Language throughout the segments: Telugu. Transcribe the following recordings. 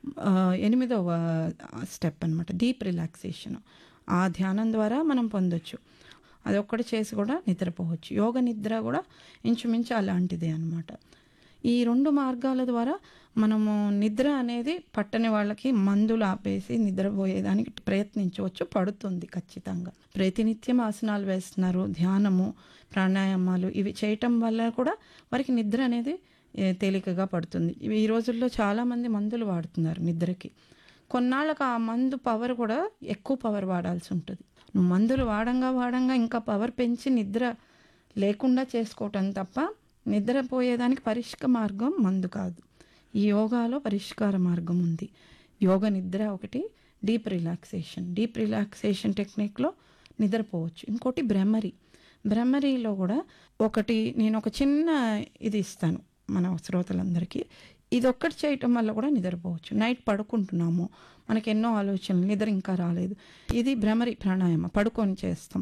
ఆ, ఎనిమిదవ స్టెప్ అనమాట డీప్ రిలాక్సేషన్ ఆ ధ్యానం ద్వారా మనం పొందొచ్చు అది ఒక్కటి చేసి కూడా నిద్రపోవచ్చు యోగ నిద్ర కూడా ఇంచుమించు అలాంటిదే అనమాట ఈ రెండు మార్గాల ద్వారా మనము నిద్ర అనేది పట్టని వాళ్ళకి మందులు ఆపేసి నిద్రపోయేదానికి ప్రయత్నించవచ్చు పడుతుంది ఖచ్చితంగా ప్రతినిత్యం ఆసనాలు వేస్తున్నారు ధ్యానము ప్రాణాయామాలు ఇవి చేయటం వల్ల కూడా వారికి నిద్ర అనేది ఏ, తేలికగా పడుతుంది ఇవి ఈ రోజుల్లో చాలామంది మందులు వాడుతున్నారు నిద్రకి కొన్నాళ్ళకు ఆ మందు పవర్ కూడా ఎక్కువ పవర్ వాడాల్సి ఉంటుంది నువ్వు మందులు వాడంగా వాడంగా ఇంకా పవర్ పెంచి నిద్ర లేకుండా చేసుకోవటం తప్ప నిద్రపోయేదానికి పరిష్క మార్గం మందు కాదు ఈ యోగాలో పరిష్కార మార్గం ఉంది యోగ నిద్ర ఒకటి డీప్ రిలాక్సేషన్ డీప్ రిలాక్సేషన్ టెక్నిక్లో నిద్రపోవచ్చు ఇంకోటి బ్రహ్మరి బ్రహ్మరిలో కూడా ఒకటి నేను ఒక చిన్న ఇది ఇస్తాను మన శ్రోతలందరికీ ఇది ఒక్కటి చేయటం వల్ల కూడా నిద్రపోవచ్చు నైట్ పడుకుంటున్నాము మనకి ఎన్నో ఆలోచనలు నిద్ర ఇంకా రాలేదు ఇది భ్రమరి ప్రాణాయామ పడుకొని చేస్తాం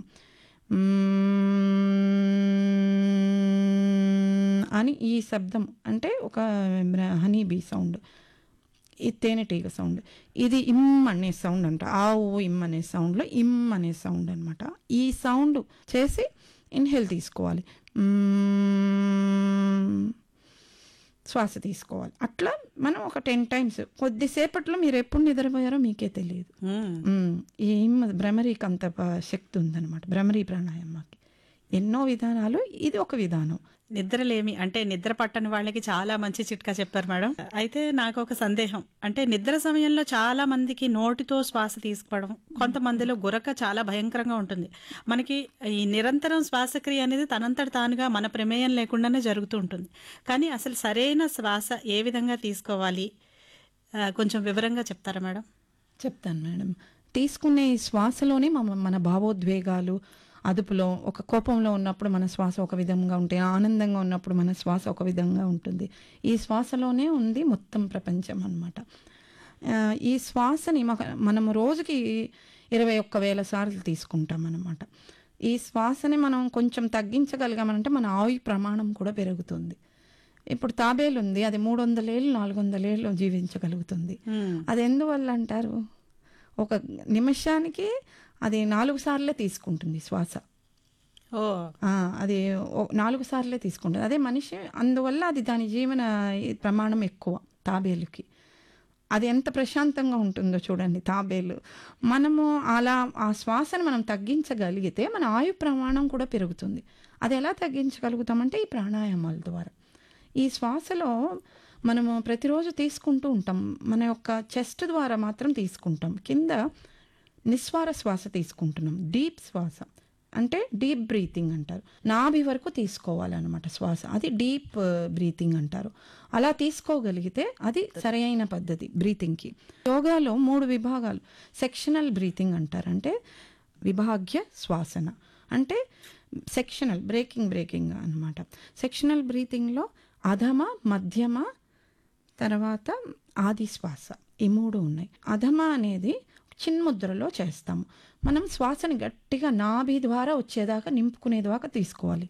మ్మ్ అని ఈ శబ్దం అంటే ఒక హనీ బీ సౌండ్ ఈ తేనెటీగ సౌండ్ ఇది ఇమ్ అనే సౌండ్ అంట ఆ ఓ ఇమ్ అనే సౌండ్లో ఇమ్ అనే సౌండ్ అనమాట ఈ సౌండ్ చేసి ఇన్హేల్ తీసుకోవాలి మ్మ్. శ్వాస తీసుకోవాలి అట్లా మనం ఒక టెన్ టైమ్స్ కొద్దిసేపట్లో మీరు ఎప్పుడు నిద్రపోయారో మీకే తెలియదు మ్మ్. మ్మ్. ఈ ఇమ్ భ్రమరీకి అంత ప- శక్తి ఉందన్నమాట భ్రమరీ ప్రాణాయామకి ఎన్నో విధానాలు ఇది ఒక విధానం నిద్రలేమి అంటే నిద్ర పట్టని వాళ్ళకి చాలా మంచి చిట్కా చెప్పారు మేడం అయితే నాకు ఒక సందేహం అంటే నిద్ర సమయంలో చాలా మందికి నోటితో శ్వాస తీసుకోవడం కొంతమందిలో గురక చాలా భయంకరంగా ఉంటుంది మనకి ఈ నిరంతరం శ్వాసక్రియ అనేది తనంతట తానుగా మన ప్రమేయం లేకుండానే జరుగుతూ ఉంటుంది కానీ అసలు సరైన శ్వాస ఏ విధంగా తీసుకోవాలి ఆ, కొంచెం వివరంగా చెప్తారా మేడం చెప్తాను మేడం తీసుకునే ఈ శ్వాసలోనే మన మన భావోద్వేగాలు అదుపులో ఒక కోపంలో ఉన్నప్పుడు మన శ్వాస ఒక విధంగా ఉంటే ఆనందంగా ఉన్నప్పుడు మన శ్వాస ఒక విధంగా ఉంటుంది ఈ శ్వాసలోనే ఉంది మొత్తం ప్రపంచం అన్నమాట ఆ, ఈ శ్వాసని మన- మనము రోజుకి ఇరవై ఒక్క వేల సార్లు తీసుకుంటాం అన్నమాట ఈ శ్వాసని మనం కొంచెం తగ్గించగలిగామంటే మన ఆయు ప్రమాణం కూడా పెరుగుతుంది ఇప్పుడు తాబేలు ఉంది అది మూడు వందలేళ్ళు నాలుగు వందలేళ్ళు జీవించగలుగుతుంది మ్మ్. అది ఎందువల్ల అంటారు ఒక నిమిషానికి అది నాలుగు సార్లే తీసుకుంటుంది శ్వాస ఓ ఆ, అది ఓ- నాలుగు సార్లే తీసుకుంటుంది అదే మనిషి అందువల్ల అది దాని జీవన ఈ ప్రమాణం ఎక్కువ తాబేలుకి అది ఎంత ప్రశాంతంగా ఉంటుందో చూడండి తాబేలు మనము అలా ఆ శ్వాసను మనం తగ్గించగలిగితే మన ఆయు ప్రమాణం కూడా పెరుగుతుంది అది ఎలా తగ్గించగలుగుతామంటే ఈ ప్రాణాయామాల ద్వారా ఈ శ్వాసలో మనము ప్రతిరోజు తీసుకుంటూ ఉంటాం మన యొక్క చెస్ట్ ద్వారా మాత్రం తీసుకుంటాం కింద నిస్వార శ్వాస తీసుకుంటున్నాం డీప్ శ్వాస అంటే డీప్ బ్రీతింగ్ అంటారు నాభి వరకు తీసుకోవాలన్నమాట శ్వాస అది డీప్ బ్రీతింగ్ అంటారు అలా తీసుకోగలిగితే అది సరైన పద్ధతి బ్రీతింగ్కి యోగాలో మూడు విభాగాలు సెక్షనల్ బ్రీతింగ్ అంటారు అంటే విభాగ్య శ్వాసన అంటే సెక్షనల్ బ్రేకింగ్ బ్రేకింగ్ అన్నమాట సెక్షనల్ బ్రీతింగ్లో అధమ మధ్యమ తర్వాత ఆది శ్వాస ఈ మూడు ఉన్నాయి అధమ అనేది చిన్ముద్రలో చేస్తాము మనం శ్వాసని గట్టిగా నాభి ద్వారా వచ్చేదాకా నింపుకునే దాకా తీసుకోవాలి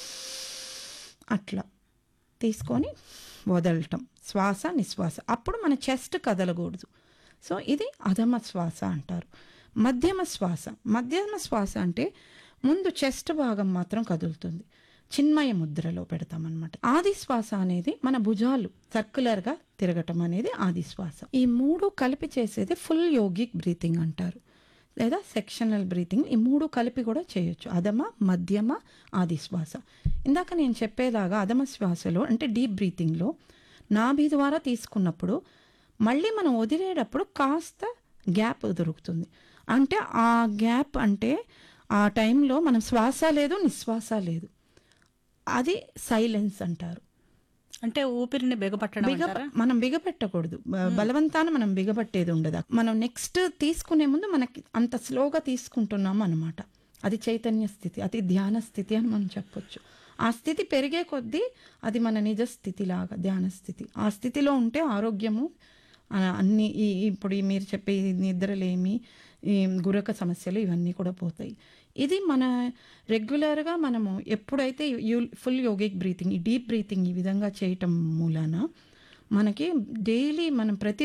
అట్లా తీసుకొని వదలటం శ్వాస నిశ్వాస అప్పుడు మన చెస్ట్ కదలకూడదు సో ఇది అధమ శ్వాస అంటారు మధ్యమ శ్వాస మధ్యమ శ్వాస అంటే ముందు చెస్ట్ భాగం మాత్రం కదులుతుంది చిన్మయ ముద్రలో పెడతామన్నమాట ఆది శ్వాస అనేది మన భుజాలు సర్క్యులర్గా తిరగటం అనేది ఆది శ్వాస ఈ మూడు కలిపి చేసేది ఫుల్ యోగిక్ బ్రీతింగ్ అంటారు లేదా సెక్షనల్ బ్రీతింగ్ ఈ మూడు కలిపి కూడా చేయొచ్చు అధమ మధ్యమ ఆది శ్వాస ఇందాక నేను చెప్పేలాగా అధమ శ్వాసలో అంటే డీప్ బ్రీతింగ్లో నాభి ద్వారా తీసుకున్నప్పుడు మళ్ళీ మనం వదిలేటప్పుడు కాస్త గ్యాప్ దొరుకుతుంది అంటే ఆ గ్యాప్ అంటే ఆ టైంలో మనం శ్వాస లేదు నిశ్వాస లేదు అది సైలెన్స్ అంటారు అంటే ఊపిరిని బిగపట్టడం బిగ అంటారా? మనం బిగపెట్టకూడదు బ- బలవంతాన మనం బిగపట్టేది ఉండదు మనం నెక్స్ట్ తీసుకునే ముందు మనకి అంత స్లోగా తీసుకుంటున్నాం అనమాట అది చైతన్య స్థితి అది ధ్యాన స్థితి అని మనం చెప్పొచ్చు ఆ స్థితి పెరిగే కొద్దీ అది మన నిజ స్థితి లాగా ధ్యాన స్థితి ఆ స్థితిలో ఉంటే ఆరోగ్యము ఆ, అన్ని ఈ ఇప్పుడు ఈ మీరు చెప్పే ఈ నిద్రలేమి ఈ గురక సమస్యలు ఇవన్నీ కూడా పోతాయి ఇది మన రెగ్యులర్గా మనము ఎప్పుడైతే యూ ఫుల్ యోగిక్ బ్రీతింగ్ ఈ డీప్ బ్రీతింగ్ ఈ విధంగా చేయటం మూలాన మనకి డైలీ మనం ప్రతి